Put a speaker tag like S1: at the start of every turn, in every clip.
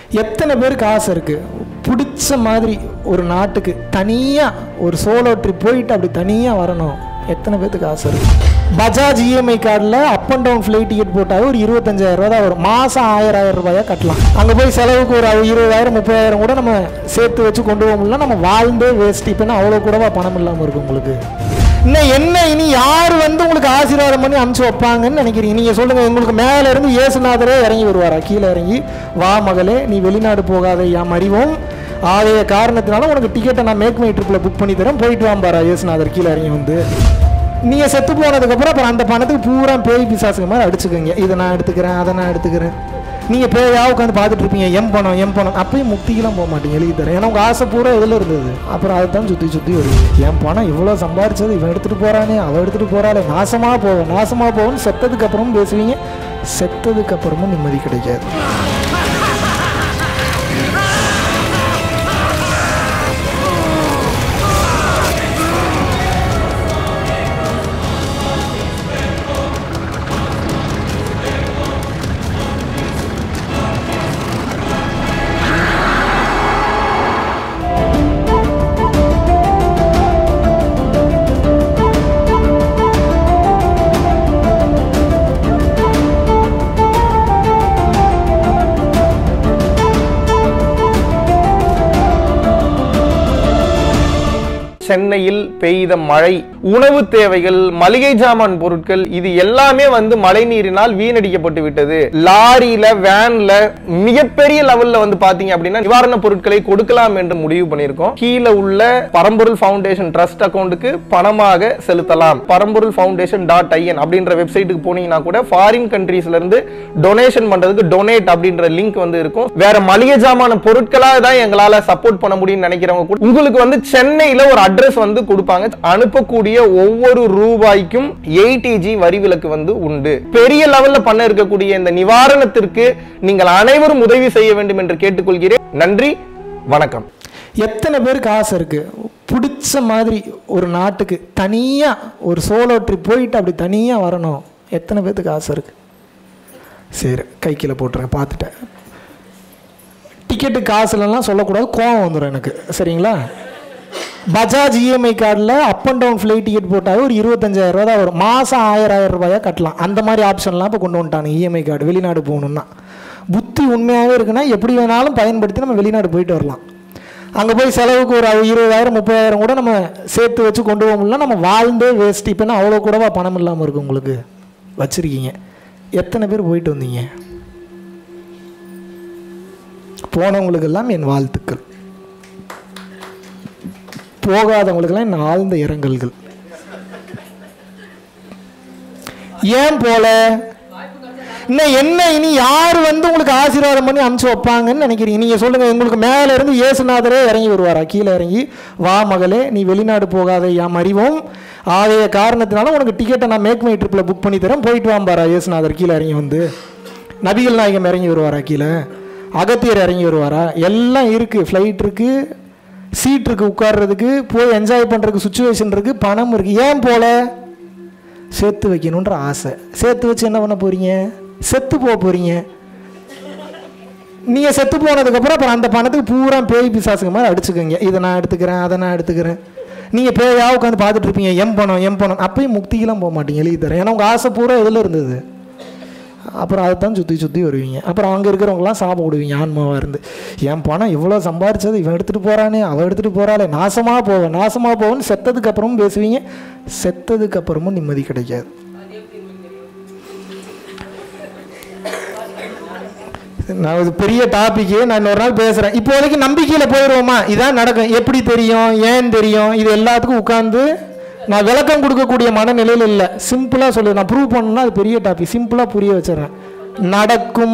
S1: எத்தனை பேருக்கு ஆசை இருக்குது பிடிச்ச மாதிரி ஒரு நாட்டுக்கு தனியாக ஒரு சோலோ ட்ரிப் போயிட்டு அப்படி தனியாக வரணும் எத்தனை பேர்த்துக்கு ஆசை இருக்குது பஜாஜ் இஎம்ஐ கார்டில் up and down flight ticket போட்டால் ஒரு இருபத்தஞ்சாயிரம் ரூபா தான் வரும் மாதம் ஆயிரம் ஆயிரம் ரூபாயாக கட்டலாம் அங்கே போய் செலவுக்கு ஒரு இருபதாயிரம் முப்பதாயிரம் கூட நம்ம சேர்த்து வச்சு கொண்டு போக முடியல நம்ம வாழ்ந்தே வேஸ்ட் இப்போ அவ்வளோ கூடவா பணம் இல்லாமல் இருக்கும் உங்களுக்கு இன்னும் என்ன இனி யார் வந்து உங்களுக்கு ஆசீர்வாதம் பண்ணி அனுப்பிச்சு வைப்பாங்கன்னு நினைக்கிறீங்க நீங்கள் சொல்லுங்கள் உங்களுக்கு மேலே இருந்து இயேசுநாதரே இறங்கி வருவாரா கீழே இறங்கி வா மகளே நீ வெளிநாடு போகாத யாம் அறிவோம் ஆதைய காரணத்தினால உனக்கு டிக்கெட்டை நான் மேக் மை ட்ரிப்பில் புக் பண்ணி தரேன் போயிட்டு வாம்பாரா இயேசுநாதர் கீழே இறங்கி வந்து நீங்கள் செத்து போனதுக்கப்புறம் அப்புறம் அந்த பணத்துக்கு பூரா பேய் பிசாசுங்க மாதிரி அடிச்சுக்கோங்க இதை நான் எடுத்துக்கிறேன் அதை நான் எடுத்துக்கிறேன் நீங்கள் பேயா உட்காந்து பார்த்துட்டு இருப்பீங்க எம் பணம் எம் பணம் அப்பயும் முக்திக்கெல்லாம் போக மாட்டீங்க எழுதி தரேன் ஏன்னா உங்கள் ஆசை பூரா இதில் இருந்தது அப்புறம் அதை தான் சுற்றி சுற்றி வருது என் பணம் இவ்வளோ சம்பாரிச்சது இவன் எடுத்துகிட்டு போகிறானே அவன் எடுத்துகிட்டு போகிறாளே நாசமாக போவேன் நாசமாக போவேன்னு செத்ததுக்கு அப்புறமும் பேசுவீங்க செத்ததுக்கு அப்புறமும் நிம்மதி கிடைக்காது
S2: சென்னையில் பெய்த மழை உணவு தேவைகள் மளிகை ஜாமான் பொருட்கள் இது எல்லாமே வந்து மழை நீரினால் வீணடிக்கப்பட்டு விட்டது லாரியில வேன்ல மிகப்பெரிய லெவல்ல வந்து பாத்தீங்க அப்படின்னா நிவாரண பொருட்களை கொடுக்கலாம் என்று முடிவு பண்ணியிருக்கோம் கீழே உள்ள பரம்பொருள் ஃபவுண்டேஷன் ட்ரஸ்ட் அக்கௌண்ட்டுக்கு பணமாக செலுத்தலாம் பரம்பொருள் ஃபவுண்டேஷன் டாட் ஐஎன் அப்படின்ற வெப்சைட்டுக்கு போனீங்கன்னா கூட ஃபாரின் கண்ட்ரீஸ்ல இருந்து டொனேஷன் பண்றதுக்கு டொனேட் அப்படின்ற லிங்க் வந்து இருக்கும் வேற மளிகை ஜாமான பொருட்களா தான் எங்களால சப்போர்ட் பண்ண முடியும்னு நினைக்கிறவங்க கூட உங்களுக்கு வந்து சென்னையில ஒரு அட்ரஸ் வந்து கொடுப்பாங்க அனுப்பக்கூடிய ஒவ்வொரு ரூபாய்க்கும் எயிட்டிஜி வரி விலக்கு வந்து உண்டு பெரிய லெவல்ல பண்ண இருக்கக்கூடிய இந்த நிவாரணத்திற்கு நீங்கள் அனைவரும் உதவி செய்ய வேண்டும் என்று கேட்டுக்கொள்கிறேன் நன்றி வணக்கம்
S1: எத்தனை பேருக்கு ஆசை இருக்குது பிடிச்ச மாதிரி ஒரு நாட்டுக்கு தனியாக ஒரு சோலோ ட்ரிப் போயிட்டு அப்படி தனியாக வரணும் எத்தனை பேர்த்துக்கு ஆசை இருக்குது சரி கை கீழே போட்டுருங்க பார்த்துட்டேன் டிக்கெட்டு காசுலலாம் சொல்லக்கூடாது கோவம் வந்துடும் எனக்கு சரிங்களா பஜாஜ் இஎம்ஐ கார்டில் up and down flight ticket போட்டால் ஒரு இருபத்தஞ்சாயிரம் ரூபா தான் வரும் மாதம் ஆயிரம் ஆயிரம் ரூபாயாக கட்டலாம் அந்த மாதிரி ஆப்ஷன்லாம் இப்போ கொண்டு வந்துட்டாங்க இஎம்ஐ கார்டு வெளிநாடு போகணுன்னா புத்தி உண்மையாகவே இருக்குன்னா எப்படி வேணாலும் பயன்படுத்தி நம்ம வெளிநாடு போயிட்டு வரலாம் அங்கே போய் செலவுக்கு ஒரு இருபதாயிரம் முப்பதாயிரம் கூட நம்ம சேர்த்து வச்சு கொண்டு போக முடியல நம்ம வாழ்ந்தே வேஸ்ட் இப்போ அவ்வளோ கூடவா பணம் இல்லாமல் இருக்கும் உங்களுக்கு வச்சுருக்கீங்க எத்தனை பேர் போயிட்டு வந்தீங்க போனவங்களுக்கெல்லாம் என் வாழ்த்துக்கள் போகாதவங்களுக்கெல்லாம் என் ஆழ்ந்த இரங்கல்கள் ஏன் போல இன்னும் என்ன இனி யார் வந்து உங்களுக்கு ஆசீர்வாதம் பண்ணி அனுப்பிச்சு வைப்பாங்கன்னு நினைக்கிறீங்க நீங்கள் சொல்லுங்கள் உங்களுக்கு மேலே இருந்து இயேசுநாதரே இறங்கி வருவாரா கீழே இறங்கி வா மகளே நீ வெளிநாடு போகாத யாம் அறிவோம் ஆகைய காரணத்தினால உனக்கு டிக்கெட்டை நான் மேக் மை ட்ரிப்பில் புக் பண்ணி தரேன் போயிட்டு வாம்பாரா இயேசுநாதர் கீழே இறங்கி வந்து நபிகள் நாயகம் இறங்கி வருவாரா கீழே அகத்தியர் இறங்கி வருவாரா எல்லாம் இருக்குது ஃப்ளைட் இருக்குது சீட் இருக்குது உட்கார்றதுக்கு போய் என்ஜாய் பண்ணுறதுக்கு சுச்சுவேஷன் இருக்குது பணம் இருக்குது ஏன் போல சேர்த்து வைக்கணுன்ற ஆசை சேர்த்து வச்சு என்ன பண்ண போகிறீங்க செத்து போக போகிறீங்க நீங்கள் செத்து போனதுக்கப்புறம் அப்புறம் அந்த பணத்துக்கு பூரா பேய் பிசாசுங்க மாதிரி அடிச்சுக்கோங்க இதை நான் எடுத்துக்கிறேன் அதை நான் எடுத்துக்கிறேன் நீங்கள் பேயா உட்காந்து பார்த்துட்டு இருப்பீங்க எம் பணம் எம் பணம் அப்பயும் முக்திக்கெல்லாம் போக மாட்டீங்க எழுதி தரேன் ஏன்னா உங்கள் ஆசை பூரா இதில் இருந்தது அப்புறம் அதை தான் சுற்றி சுற்றி வருவீங்க அப்புறம் அங்கே இருக்கிறவங்களாம் சாபம் விடுவீங்க ஆன்மாவாக இருந்து என் பணம் இவ்வளோ சம்பாரிச்சது இவன் எடுத்துகிட்டு போகிறானே அவன் எடுத்துகிட்டு போகிறாளே நாசமாக போவேன் நாசமாக போவேன்னு செத்ததுக்கு அப்புறமும் பேசுவீங்க செத்ததுக்கு அப்புறமும் நிம்மதி கிடைக்காது நான் இது பெரிய டாபிக்கு நான் இன்னொரு நாள் பேசுகிறேன் இப்போதைக்கு நம்பிக்கையில் போயிடுவோமா இதான் நடக்கும் எப்படி தெரியும் ஏன் தெரியும் இது எல்லாத்துக்கும் உட்காந்து நான் விளக்கம் கொடுக்கக்கூடிய மனநிலையில் இல்லை சிம்பிளாக சொல்லு நான் ப்ரூவ் பண்ணணும்னா அது பெரிய டாபிக் சிம்பிளாக புரிய வச்சிடறேன் நடக்கும்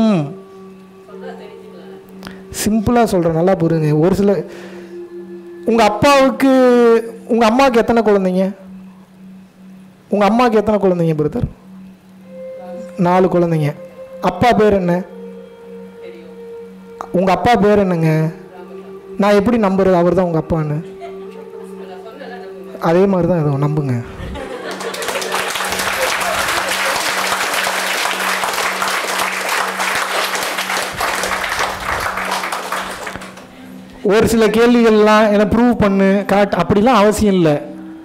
S1: சிம்பிளாக சொல்கிறேன் நல்லா புரியுங்க ஒரு சில உங்கள் அப்பாவுக்கு உங்கள் அம்மாவுக்கு எத்தனை குழந்தைங்க உங்கள் அம்மாவுக்கு எத்தனை குழந்தைங்க பிரதர் நாலு குழந்தைங்க அப்பா பேர் என்ன உங்கள் அப்பா பேர் என்னங்க நான் எப்படி நம்புறது அவர் தான் உங்கள் அப்பான்னு அதே மாதிரி தான் எதுவும் நம்புங்க ஒரு சில கேள்விகள்லாம் என்னை ப்ரூவ் பண்ணு காட்டு அப்படிலாம் அவசியம் இல்லை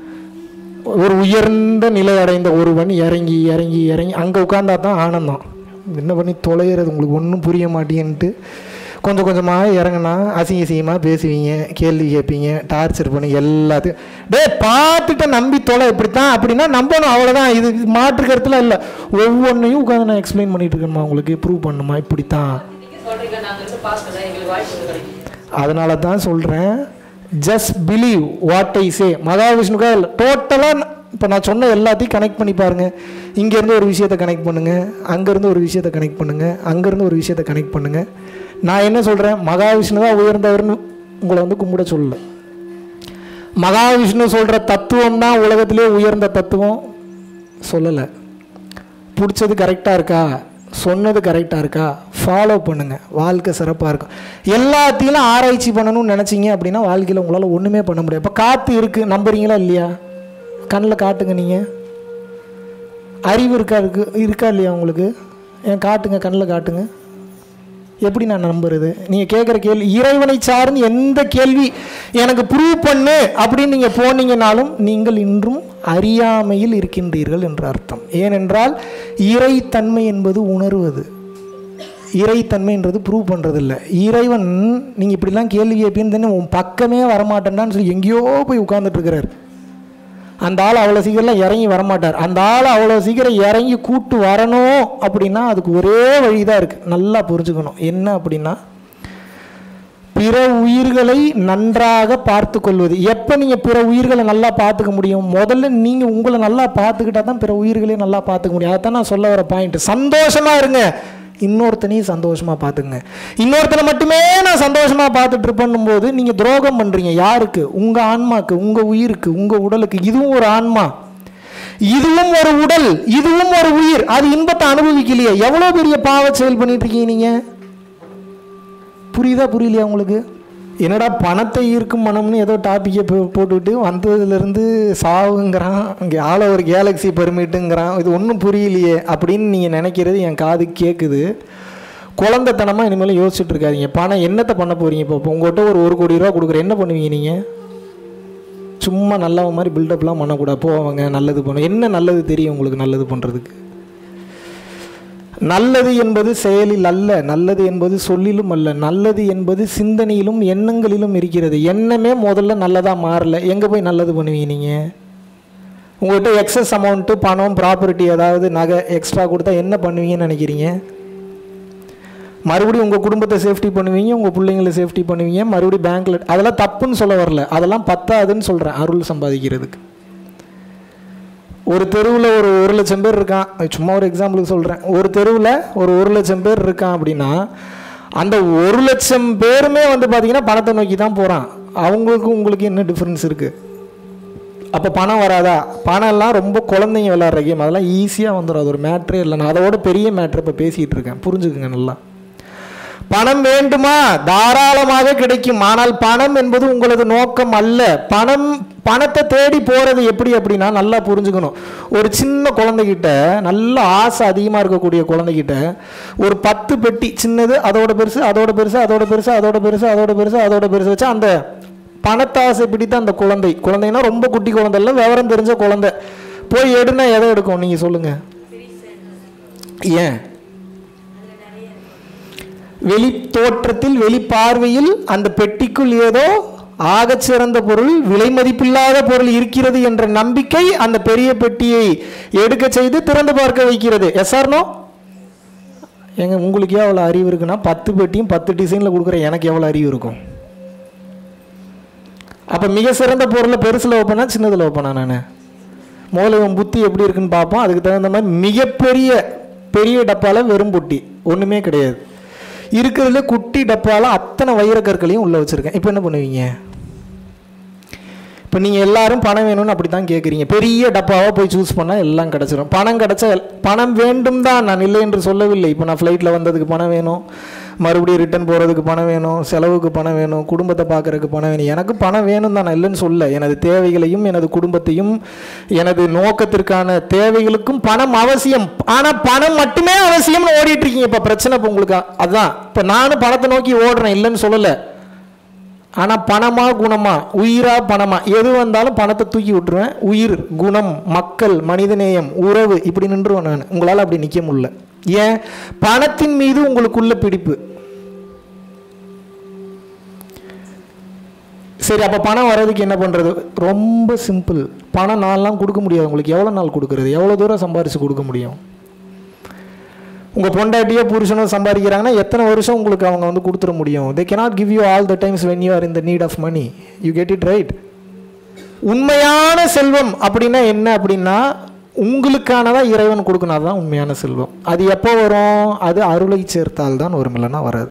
S1: ஒரு உயர்ந்த நிலை அடைந்த ஒருவன் இறங்கி இறங்கி இறங்கி அங்கே உட்காந்தா தான் ஆனந்தம் என்ன பண்ணி தொலைகிறது உங்களுக்கு ஒன்றும் புரிய மாட்டேன்ட்டு கொஞ்சம் கொஞ்சமாக இறங்குனா அசிங்க அசிங்கமாக பேசுவீங்க கேள்வி கேட்பீங்க டார்ச்சர் பண்ணி எல்லாத்தையும் டே பார்த்துட்டு நம்பி தொலை இப்படித்தான் அப்படின்னா நம்பணும் அவ்வளோதான் இது மாற்று கருத்துலாம் இல்லை ஒவ்வொன்றையும் உட்காந்து நான் எக்ஸ்பிளைன் பண்ணிட்டு இருக்கேன்மா உங்களுக்கு ப்ரூவ் பண்ணுமா இப்படித்தான்
S3: நீங்க சொல்றீங்க நாங்க இருந்து பாஸ் பண்ண எங்களுக்கு வாய்ப்பு கிடைக்கும்
S1: அதனால தான் சொல்கிறேன் just believe what I say மகாவிஷ்ணுக்கா டோட்டலாக இப்போ நான் சொன்ன எல்லாத்தையும் கனெக்ட் பண்ணி பாருங்க இங்கேருந்து ஒரு விஷயத்தை கனெக்ட் பண்ணுங்க அங்கேருந்து ஒரு விஷயத்தை கனெக்ட் பண்ணுங்க அங்கேருந்து ஒரு விஷயத்தை கனெக்ட் பண்ணுங்க நான் என்ன சொல்கிறேன் மகாவிஷ்ணு தான் உயர்ந்தவர்னு உங்களை வந்து கும்பிட சொல்லல மகாவிஷ்ணு சொல்கிற தத்துவம் தான் உலகத்திலே உயர்ந்த தத்துவம் சொல்லலை பிடிச்சது கரெக்டாக இருக்கா சொன்னது கரெக்டாக இருக்கா ஃபாலோ பண்ணுங்க வாழ்க்கை சிறப்பாக இருக்கும் எல்லாத்தையும் ஆராய்ச்சி பண்ணணும்னு நினச்சிங்க அப்படின்னா வாழ்க்கையில் உங்களால் ஒன்றுமே பண்ண முடியாது இப்போ காற்று இருக்குது நம்புறீங்களா இல்லையா கண்ணில் காட்டுங்க நீங்கள் அறிவு இருக்கா இருக்கு இருக்கா இல்லையா உங்களுக்கு ஏன் காட்டுங்க கண்ணில் காட்டுங்க எப்படி நான் நம்புறது நீங்கள் கேட்குற கேள்வி இறைவனை சார்ந்து எந்த கேள்வி எனக்கு ப்ரூவ் பண்ணு அப்படின்னு நீங்கள் போனீங்கனாலும் நீங்கள் இன்றும் அறியாமையில் இருக்கின்றீர்கள் என்று அர்த்தம் ஏனென்றால் இறைத்தன்மை என்பது உணர்வது இறைத்தன்மைன்றது ப்ரூவ் பண்ணுறதில்ல இறைவன் நீங்கள் இப்படிலாம் கேள்வி கேட்பீன்னு தானே உன் பக்கமே வரமாட்டேன்டான்னு சொல்லி எங்கேயோ போய் உட்கார்ந்துட்டு இருக்கிறார் அந்த ஆள் அவ்வளோ சீக்கிரம் இறங்கி வரமாட்டார் அந்த ஆள் அவ்வளோ சீக்கிரம் இறங்கி கூட்டு வரணும் அப்படின்னா அதுக்கு ஒரே வழி தான் இருக்குது நல்லா புரிஞ்சுக்கணும் என்ன அப்படின்னா பிற உயிர்களை நன்றாக பார்த்து கொள்வது எப்போ நீங்கள் பிற உயிர்களை நல்லா பார்த்துக்க முடியும் முதல்ல நீங்கள் உங்களை நல்லா பார்த்துக்கிட்டா தான் பிற உயிர்களையும் நல்லா பார்த்துக்க முடியும் அதான் நான் சொல்ல வர பாயிண்ட் சந்தோஷமாக இருங்க இன்னொருத்தனையும் சந்தோஷமாக பார்த்துக்குங்க இன்னொருத்தனை மட்டுமே நான் சந்தோஷமாக பார்த்துட்டு இருப்பேன்னும் போது நீங்கள் துரோகம் பண்ணுறீங்க யாருக்கு உங்கள் ஆன்மாக்கு உங்கள் உயிருக்கு உங்கள் உடலுக்கு இதுவும் ஒரு ஆன்மா இதுவும் ஒரு உடல் இதுவும் ஒரு உயிர் அது இன்பத்தை அனுபவிக்கலையே எவ்வளோ பெரிய பாவ செயல் பண்ணிட்டு இருக்கீங்க நீங்கள் புரியுதா புரியலையா உங்களுக்கு என்னடா பணத்தை ஈர்க்கும் மனம்னு ஏதோ டாப்பிக்கை போட்டுக்கிட்டு வந்ததுலேருந்து சாவுங்கிறான் இங்கே ஆள ஒரு கேலக்ஸி பெருமிட்டுங்கிறான் இது ஒன்றும் புரியலையே அப்படின்னு நீங்கள் நினைக்கிறது என் காது கேட்குது குழந்தைத்தனமாக இனிமேல் யோசிச்சுட்டு இருக்காதீங்க பணம் என்னத்தை பண்ண போகிறீங்க இப்போ இப்போ உங்கள்கிட்ட ஒரு ஒரு கோடி ரூபா கொடுக்குற என்ன பண்ணுவீங்க நீங்கள் சும்மா நல்லவன் மாதிரி பில்டப்லாம் பண்ணக்கூடாது போவாங்க நல்லது பண்ணும் என்ன நல்லது தெரியும் உங்களுக்கு நல்லது பண்ணுறதுக்கு நல்லது என்பது செயலில் அல்ல நல்லது என்பது சொல்லிலும் அல்ல நல்லது என்பது சிந்தனையிலும் எண்ணங்களிலும் இருக்கிறது எண்ணமே முதல்ல நல்லதாக மாறல எங்கே போய் நல்லது பண்ணுவீங்க நீங்கள் உங்கள்கிட்ட எக்ஸஸ் அமௌண்ட்டு பணம் ப்ராப்பர்ட்டி ஏதாவது நகை எக்ஸ்ட்ரா கொடுத்தா என்ன பண்ணுவீங்கன்னு நினைக்கிறீங்க மறுபடியும் உங்கள் குடும்பத்தை சேஃப்டி பண்ணுவீங்க உங்கள் பிள்ளைங்களை சேஃப்டி பண்ணுவீங்க மறுபடியும் பேங்க்கில் அதெல்லாம் தப்புன்னு சொல்ல வரல அதெல்லாம் பத்தாதுன்னு சொல்கிறேன் அருள் சம்பாதிக்கிறதுக்கு ஒரு தெருவில் ஒரு ஒரு லட்சம் பேர் இருக்கான் அது சும்மா ஒரு எக்ஸாம்பிளுக்கு சொல்கிறேன் ஒரு தெருவில் ஒரு ஒரு லட்சம் பேர் இருக்கான் அப்படின்னா அந்த ஒரு லட்சம் பேருமே வந்து பார்த்தீங்கன்னா பணத்தை நோக்கி தான் போகிறான் அவங்களுக்கும் உங்களுக்கு என்ன டிஃப்ரென்ஸ் இருக்குது அப்போ பணம் வராதா பணம் எல்லாம் ரொம்ப குழந்தைங்க விளையாடுற கேம் அதெல்லாம் ஈஸியாக வந்துடும் அது ஒரு மேட்ரே இல்லை நான் அதோட பெரிய மேட்ரு இப்போ பேசிகிட்டு இருக்கேன் புரிஞ்சுக்குங்க நல்லா பணம் வேண்டுமா தாராளமாக கிடைக்கும் ஆனால் பணம் என்பது உங்களது நோக்கம் அல்ல பணம் பணத்தை தேடி போகிறது எப்படி அப்படின்னா நல்லா புரிஞ்சுக்கணும் ஒரு சின்ன குழந்தைகிட்ட நல்ல ஆசை அதிகமாக இருக்கக்கூடிய குழந்தைகிட்ட ஒரு பத்து பெட்டி சின்னது அதோட பெருசு அதோட பெருசு அதோட பெருசு அதோட பெருசு அதோட பெருசு அதோட பெருசு வச்சு அந்த பணத்தாசை பிடித்த அந்த குழந்தை குழந்தைன்னா ரொம்ப குட்டி குழந்தை இல்லை விவரம் தெரிஞ்ச குழந்தை போய் எடுனா எதை எடுக்கும் நீங்கள் சொல்லுங்கள் ஏன் வெளி தோற்றத்தில் வெளி பார்வையில் அந்த பெட்டிக்குள் ஏதோ ஆகச் சிறந்த பொருள் விலை மதிப்பில்லாத பொருள் இருக்கிறது என்ற நம்பிக்கை அந்த பெரிய பெட்டியை எடுக்க செய்து திறந்து பார்க்க வைக்கிறது எஸ்ஆர்னோ எங்க உங்களுக்கு எவ்வளோ அறிவு இருக்குன்னா பத்து பெட்டியும் பத்து டிசைனில் கொடுக்குற எனக்கு எவ்வளோ அறிவு இருக்கும் அப்போ மிக சிறந்த பொருளை பெருசில் வைப்பேனா சின்னதில் வைப்பேனா நான் முதல்ல இவன் புத்தி எப்படி இருக்குன்னு பார்ப்போம் அதுக்கு தகுந்த மாதிரி மிகப்பெரிய பெரிய டப்பாவில் வெறும் பொட்டி ஒன்றுமே கிடையாது இருக்கிறதுல குட்டி டப்பாவில் அத்தனை வைரக்கற்களையும் உள்ளே வச்சுருக்கேன் இப்போ என்ன பண்ணுவீங்க இப்போ நீங்கள் எல்லாரும் பணம் வேணும்னு அப்படி தான் கேட்குறீங்க பெரிய டப்பாவை போய் சூஸ் பண்ணால் எல்லாம் கிடச்சிரும் பணம் கிடச்சா எல்- பணம் வேண்டும் தான் நான் இல்லை என்று சொல்லவில்லை இப்போ நான் ஃப்ளைட்டில் வந்ததுக்கு பணம் வேணும் மறுபடியும் ரிட்டர்ன் போகிறதுக்கு பணம் வேணும் செலவுக்கு பணம் வேணும் குடும்பத்தை பார்க்கறதுக்கு பணம் வேணும் எனக்கு பணம் வேணும் தான் நான் இல்லைன்னு சொல்ல எனது தேவைகளையும் எனது குடும்பத்தையும் எனது நோக்கத்திற்கான தேவைகளுக்கும் பணம் அவசியம் ஆனால் பணம் மட்டுமே அவசியம்னு ஓடிட்டு இருக்கீங்க இப்போ பிரச்சனை இப்போ உங்களுக்கு அதுதான் இப்போ நானும் பணத்தை நோக்கி ஓடுறேன் இல்லைன்னு சொல்லலை ஆனால் பணமா குணமா உயிரா பணமா எது வந்தாலும் பணத்தை தூக்கி விட்டுருவேன் உயிர் குணம் மக்கள் மனிதநேயம் உறவு இப்படி நின்றுவேன் நான் உங்களால் அப்படி நிற்க முடியல ஏன் பணத்தின் மீது உங்களுக்குள்ள பிடிப்பு சரி அப்போ பணம் வர்றதுக்கு என்ன பண்ணுறது ரொம்ப சிம்பிள் பணம் நான்லாம் கொடுக்க முடியாது உங்களுக்கு எவ்வளோ நாள் கொடுக்குறது எவ்வளோ தூரம் சம்பாரித்து கொடுக்க முடியும் உங்கள் பொண்டாட்டியோ புருஷனோ சம்பாதிக்கிறாங்கன்னா எத்தனை வருஷம் உங்களுக்கு அவங்க வந்து கொடுத்துட முடியும் they cannot give you all the times when you are in the need of money you get it right உண்மையான செல்வம் அப்படின்னா என்ன அப்படின்னா உங்களுக்கானதா இறைவன் கொடுக்கணும் அதுதான் உண்மையான செல்வம் அது எப்போ வரும் அது அருளை சேர்த்தால் தான் வரும் இல்லைன்னா வராது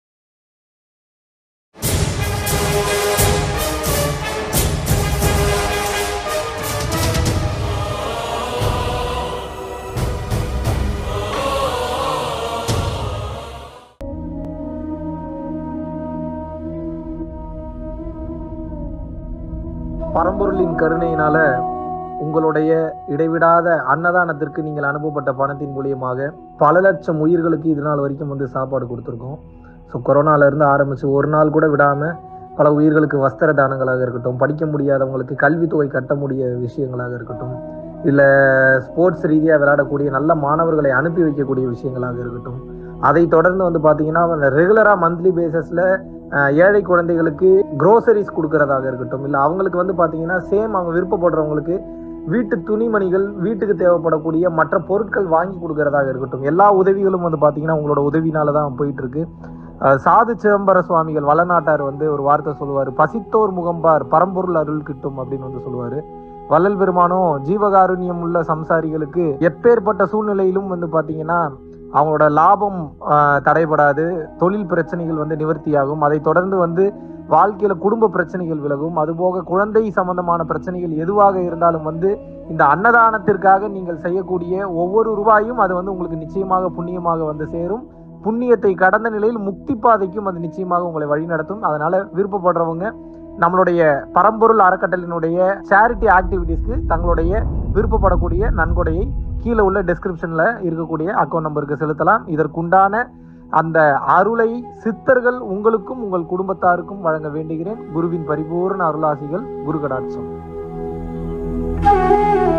S4: பரம்பொருளின் கருணையினால உங்களுடைய இடைவிடாத அன்னதானத்திற்கு நீங்கள் அனுப்பப்பட்ட பணத்தின் மூலியமாக பல லட்சம் உயிர்களுக்கு இது நாள் வரைக்கும் வந்து சாப்பாடு கொடுத்துருக்கோம் ஸோ கொரோனால இருந்து ஆரம்பிச்சு ஒரு நாள் கூட விடாம பல உயிர்களுக்கு வஸ்திர தானங்களாக இருக்கட்டும் படிக்க முடியாதவங்களுக்கு கல்வித்தொகை கட்ட முடிய விஷயங்களாக இருக்கட்டும் இல்லை ஸ்போர்ட்ஸ் ரீதியாக விளையாடக்கூடிய நல்ல மாணவர்களை அனுப்பி வைக்கக்கூடிய விஷயங்களாக இருக்கட்டும் அதை தொடர்ந்து வந்து பார்த்தீங்கன்னா ரெகுலராக மந்த்லி பேசிஸில் ஏழை குழந்தைகளுக்கு க்ரோசரிஸ் கொடுக்கறதாக இருக்கட்டும் இல்லை அவங்களுக்கு வந்து பார்த்தீங்கன்னா சேம் அவங்க விருப்பப்படுறவங்களுக்கு வீட்டு துணிமணிகள் வீட்டுக்கு தேவைப்படக்கூடிய மற்ற பொருட்கள் வாங்கி கொடுக்கறதாக இருக்கட்டும் எல்லா உதவிகளும் வந்து பார்த்தீங்கன்னா உங்களோட உதவினால தான் போயிட்டு இருக்கு அஹ் சாது சிதம்பர சுவாமிகள் வளநாட்டார் வந்து ஒரு வார்த்தை சொல்லுவார் பசித்தோர் முகம்பார் பரம்பொருள் அருள் கிட்டும் அப்படின்னு வந்து சொல்லுவார் வள்ளல் பெருமானும் ஜீவகாருண்யம் உள்ள சம்சாரிகளுக்கு எப்பேற்பட்ட சூழ்நிலையிலும் வந்து பார்த்தீங்கன்னா அவங்களோட லாபம் ஆஹ், தடைபடாது தொழில் பிரச்சனைகள் வந்து நிவர்த்தியாகும் அதை தொடர்ந்து வந்து வாழ்க்கையில குடும்ப பிரச்சனைகள் விலகும் அதுபோக குழந்தை சம்பந்தமான பிரச்சனைகள் எதுவாக இருந்தாலும் வந்து இந்த அன்னதானத்திற்காக நீங்கள் செய்யக்கூடிய ஒவ்வொரு ரூபாயும் அது வந்து உங்களுக்கு நிச்சயமாக புண்ணியமாக வந்து சேரும் புண்ணியத்தை கடந்த நிலையில் முக்தி பாதைக்கும் அது நிச்சயமாக உங்களை வழிநடத்தும் அதனால விருப்பப்படுறவங்க நம்மளுடைய பரம்பொருள் அறக்கட்டளினுடைய சேரிட்டி ஆக்டிவிட்டீஸ்க்கு தங்களுடைய விருப்பப்படக்கூடிய நன்கொடையை கீழே உள்ள டெஸ்கிரிப்ஷன்ல இருக்கக்கூடிய அக்கௌண்ட் நம்பருக்கு செலுத்தலாம் இதற்குண்டான அந்த அருளை சித்தர்கள் உங்களுக்கும் உங்கள் குடும்பத்தாருக்கும் வழங்க வேண்டுகிறேன் குருவின் பரிபூர்ண அருளாசிகள் குரு கடாட்சம்